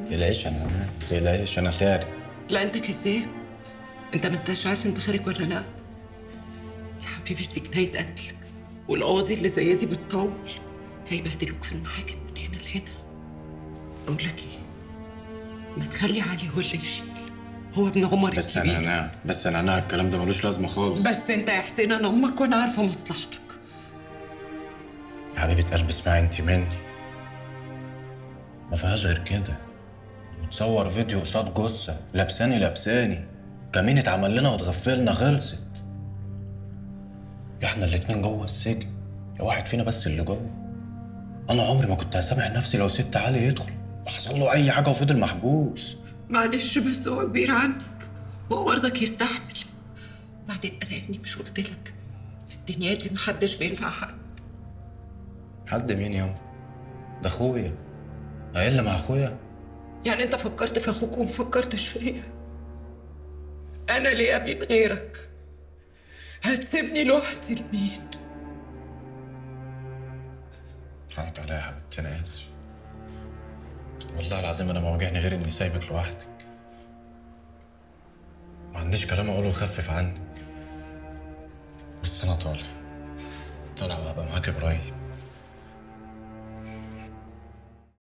تقلقيش انا ما تقلقيش انا خارج لا انت كذاب انت ما انتش عارف انت خارج ولا لا يا حبيبي دي جناية قتل والقواضي اللي زي دي بتطول هيبهدلوك في المحاكم من هنا لهنا اقول لك ايه ما تخلي علي هو اللي يشيل هو ابن عمر بس الكبير انا انا بس انا انا الكلام ده ملوش لازمه خالص بس انت يا حسين انا امك وانا عارفه مصلحتك يا حبيبه قلبي اسمعي انت مني ما فيهاش غير كده وتصور فيديو قصاد جثه لابساني لابساني كمين اتعمل لنا واتغفلنا خلصت يا احنا الاتنين جوه السجن يا واحد فينا بس اللي جوه انا عمري ما كنت هسامح نفسي لو سبت علي يدخل وحصل له اي حاجه وفضل محبوس معلش بس هو كبير عنك هو برضك يستحمل بعدين انا يا ابني مش قلت لك في الدنيا دي محدش بينفع حد حد مين يوم ده اخويا اقل مع اخويا يعني انت فكرت في اخوك وما فكرتش فيا انا ليا مين غيرك هتسيبني لوحدي لمين حقك عليا يا حبيبتي انا اسف والله العظيم انا ما واجعني غير اني سايبك لوحدك ما عنديش كلام اقوله يخفف عنك بس انا طالع طالع وهبقى معاك قريب